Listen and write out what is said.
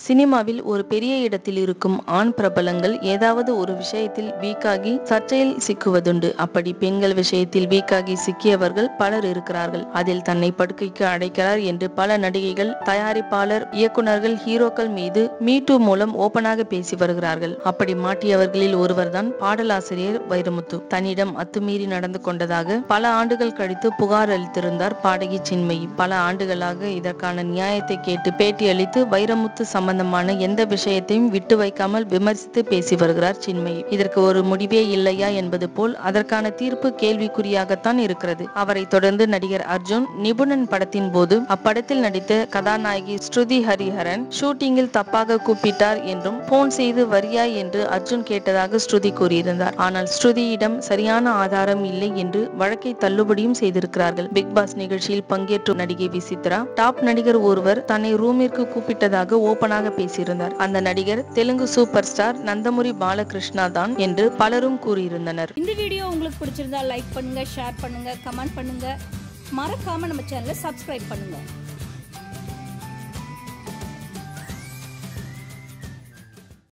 சினிமாவில் ஒரு பெரிய இடத்தில் இருக்கும் ஆண் பிரபலங்கள் ஏதாவது ஒரு விஷயத்தில் வீக்காகி சர்ச்சையில் சிக்குவதுண்டு அப்படி பெண்கள் விஷயத்தில் வீக்காகி சிக்கியவர்கள் பலர் இருக்கிறார்கள் அதில் தன்னை படுக்கைக்கு அடைக்கிறார் என்று பல நடிகைகள் தயாரிப்பாளர் இயக்குனர்கள் ஹீரோக்கள் மீது மீட்டு மூலம் ஓபனாக பேசி வருகிறார்கள் அப்படி மாட்டியவர்களில் ஒருவர்தான் பாடலாசிரியர் வைரமுத்து தன்னிடம் அத்துமீறி நடந்து கொண்டதாக பல ஆண்டுகள் கழித்து புகார் அளித்திருந்தார் பாடகி சின்மயி பல ஆண்டுகளாக இதற்கான நியாயத்தை கேட்டு பேட்டியளித்து வைரமுத்து சம்பந்தமான எந்த விஷயத்தையும் விட்டு வைக்காமல் விமர்சித்து பேசி வருகிறார் சின்மயி இதற்கு ஒரு முடிவே இல்லையா என்பது போல் அதற்கான தீர்ப்பு கேள்விக்குறியாகத்தான் இருக்கிறது அவரை தொடர்ந்து நடிகர் அர்ஜுன் நிபுணன் படத்தின் போது அப்படத்தில் நடித்த கதாநாயகி ஸ்ருதி ஹரிஹரன் ஷூட்டிங்கில் தப்பாக கூப்பிட்டார் என்றும் போன் செய்து வரியா என்று அர்ஜுன் கேட்டதாக ஸ்ருதி கூறியிருந்தார் ஆனால் ஸ்ருதியிடம் சரியான ஆதாரம் இல்லை என்று வழக்கை தள்ளுபடியும் செய்திருக்கிறார்கள் பிக் பாஸ் நிகழ்ச்சியில் பங்கேற்ற நடிகை விசித்ரா டாப் நடிகர் ஒருவர் தன்னை ரூமிற்கு கூப்பிட்டதாக ஓபனாக பேசியிருந்தார் அந்த நடிகர் தெலுங்கு சூப்பர் ஸ்டார் நந்தமுரி பாலகிருஷ்ணா தான் என்று பலரும் கூறியிருந்தனர் இந்த வீடியோ உங்களுக்கு பிடிச்சிருந்தா லைக் பண்ணுங்க ஷேர் பண்ணுங்க கமெண்ட் பண்ணுங்க மறக்காம நம்ம சேனலை சப்ஸ்கிரைப் பண்ணுங்க